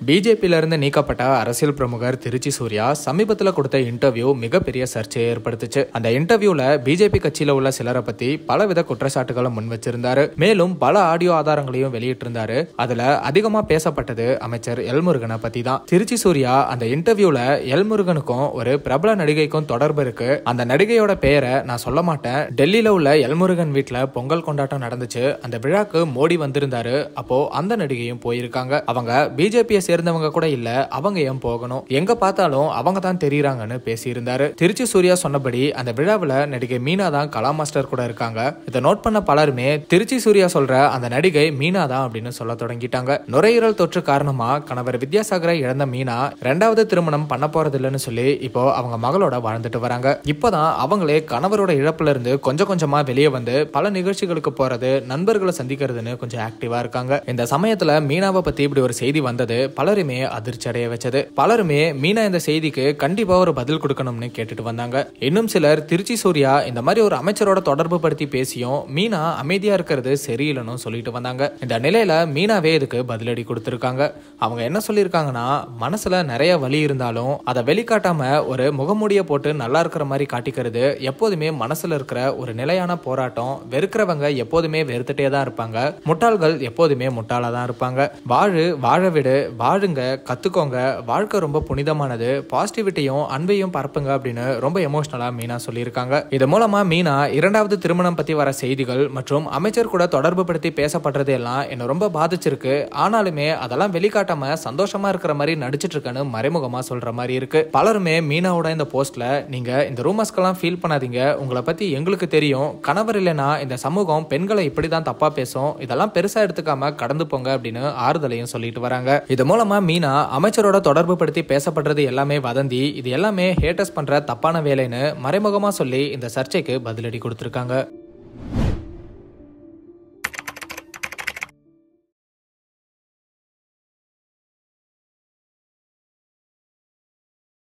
பிஜேபியில இருந்து நீக்கப்பட்ட அரசியல் பிரமுகர் திருச்சி சூர்யா சமீபத்தில் கொடுத்த இன்டர்வியூ மிகப்பெரிய சர்ச்சையை ஏற்படுத்துச்சு அந்த இன்டர்வியூல பிஜேபி கட்சியில உள்ள சிலரை பத்தி பலவித குற்றச்சாட்டுகளை முன் வச்சிருந்தாரு மேலும் பல ஆடியோ ஆதாரங்களையும் வெளியிட்டிருந்தாரு அதுல அதிகமா பேசப்பட்டது அமைச்சர் எல்முருகனை பத்தி தான் திருச்சி சூர்யா அந்த இன்டர்வியூல எல்முருகனுக்கும் ஒரு பிரபல நடிகைக்கும் தொடர்பு இருக்கு அந்த நடிகையோட பெயரை நான் சொல்ல மாட்டேன் டெல்லியில உள்ள எல்முருகன் வீட்டுல பொங்கல் கொண்டாட்டம் நடந்துச்சு அந்த விழாக்கு மோடி வந்திருந்தாரு அப்போ அந்த நடிகையும் போயிருக்காங்க அவங்க பிஜேபியை சேர்ந்தவங்க கூட இல்ல அவங்க ஏன் போகணும் எங்க பார்த்தாலும் அவங்க தான் தெரியுறாங்கன்னு பேசியிருந்தாரு திருச்சி சூர்யா சொன்னபடி அந்த விழாவில் நடிகை மீனா தான் கலா மாஸ்டர் கூட இருக்காங்க இதை நோட் பண்ண பலருமே திருச்சி சூர்யா சொல்ற அந்த நடிகை மீனா தான் அப்படின்னு சொல்ல தொடங்கிட்டாங்க நுரையீரல் தொற்று காரணமா கணவர் வித்யாசாகரை இழந்த மீனா ரெண்டாவது திருமணம் பண்ண போறது இல்லைன்னு சொல்லி இப்போ அவங்க மகளோட வாழ்ந்துட்டு வராங்க இப்போதான் அவங்களே கணவரோட இழப்புல இருந்து கொஞ்சம் கொஞ்சமா வெளியே வந்து பல நிகழ்ச்சிகளுக்கு போறது நண்பர்களை சந்திக்கிறதுன்னு கொஞ்சம் ஆக்டிவா இருக்காங்க இந்த சமயத்துல மீனாவை பத்தி இப்படி ஒரு செய்தி வந்தது பலருமே அதிர்ச்சி அடைய வச்சது பலருமே மீனா இந்த செய்திக்கு கண்டிப்பா ஒரு பதில் கொடுக்கணும்னு கேட்டுட்டு வந்தாங்க இன்னும் சிலர் திருச்சி சூர்யா இந்த மாதிரி ஒரு அமைச்சரோட தொடர்பு படுத்தி பேசியும் மீனா அமைதியா இருக்கிறது சரியில்லைன்னு சொல்லிட்டு வந்தாங்க இந்த நிலையில மீனாவே இதுக்கு பதிலடி கொடுத்திருக்காங்க அவங்க என்ன சொல்லியிருக்காங்கன்னா மனசுல நிறைய வலி இருந்தாலும் அதை வெளிக்காட்டாம ஒரு முகமூடிய போட்டு நல்லா இருக்கிற மாதிரி காட்டிக்கிறது எப்போதுமே மனசுல இருக்கிற ஒரு நிலையான போராட்டம் வெறுக்கிறவங்க எப்போதுமே வெறுத்துட்டே தான் இருப்பாங்க முட்டாள்கள் எப்போதுமே முட்டாளா தான் இருப்பாங்க வாழு வாழ விடு வாழுங்க கத்துக்கோங்க வாழ்க்கை ரொம்ப புனிதமானது பாசிட்டிவிட்டியும் அன்பையும் பரப்புங்க அப்படின்னு ரொம்ப எமோஷனலா மீனா சொல்லியிருக்காங்க இது மூலமா மீனா இரண்டாவது திருமணம் பத்தி வர செய்திகள் மற்றும் அமைச்சர் கூட தொடர்பு படுத்தி பேசப்படுறது எல்லாம் என்ன ரொம்ப பாதிச்சிருக்கு ஆனாலுமே அதெல்லாம் வெளிக்காட்டாம சந்தோஷமா இருக்கிற மாதிரி நடிச்சிட்டு இருக்கேன்னு மறைமுகமா சொல்ற மாதிரி இருக்கு பலருமே மீனாவோட இந்த போஸ்ட்ல நீங்க இந்த ரூமர்ஸ்க்கெல்லாம் ஃபீல் பண்ணாதீங்க உங்களை பத்தி எங்களுக்கு தெரியும் கணவர் இல்லைன்னா இந்த சமூகம் பெண்களை இப்படிதான் தப்பா பேசும் இதெல்லாம் பெருசா எடுத்துக்காம கடந்து போங்க அப்படின்னு ஆறுதலையும் சொல்லிட்டு வராங்க இது மூலமா மீனா அமைச்சரோட தொடர்பு படுத்தி பேசப்படுறது எல்லாமே வதந்தி இது எல்லாமே ஹேட்டர்ஸ் பண்ற தப்பான வேலைன்னு மறைமுகமா சொல்லி இந்த சர்ச்சைக்கு பதிலடி கொடுத்திருக்காங்க